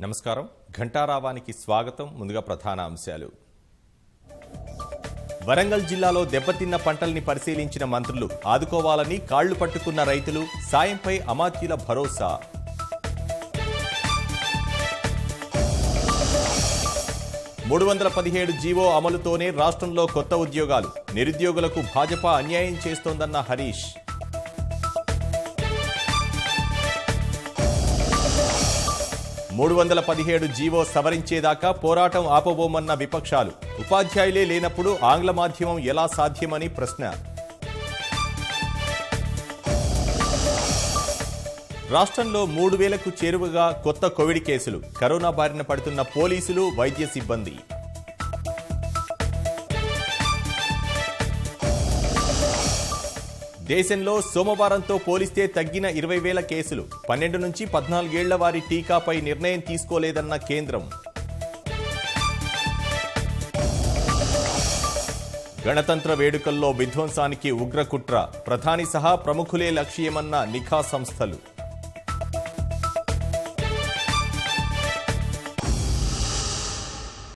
నమస్కారం ఘంటారావానికి స్వాగతం ముందుగా ప్రధాన అంశాలు వరంగల్ జిల్లాలో దెబ్బతిన్న పంటల్ని పరిశీలించిన మంత్రులు ఆదుకోవాలని కాళ్లు పట్టుకున్న రైతులు సాయంపై అమాత్యుల భరోసా మూడు వందల పదిహేడు జీవో అమలుతోనే రాష్ట్రంలో కొత్త ఉద్యోగాలు నిరుద్యోగులకు భాజపా అన్యాయం చేస్తోందన్న హరీష్ మూడు వందల పదిహేడు జీవో సవరించేదాకా పోరాటం ఆపబోమన్న విపక్షాలు ఉపాధ్యాయులే లేనప్పుడు ఆంగ్ల మాధ్యమం ఎలా సాధ్యమని ప్రశ్న రాష్ట్రంలో మూడు వేలకు చేరువగా కొత్త కోవిడ్ కేసులు కరోనా బారిన పడుతున్న పోలీసులు వైద్య సిబ్బంది దేశంలో సోమవారంతో పోలిస్తే తగ్గిన ఇరవై వేల కేసులు పన్నెండు నుంచి పద్నాలుగేళ్ల వారి టీకాపై నిర్ణయం తీసుకోలేదన్న కేంద్రం గణతంత్ర వేడుకల్లో విధ్వంసానికి ఉగ్రకుట్ర ప్రధాని సహా ప్రముఖులే లక్ష్యమన్న నిఘా సంస్థలు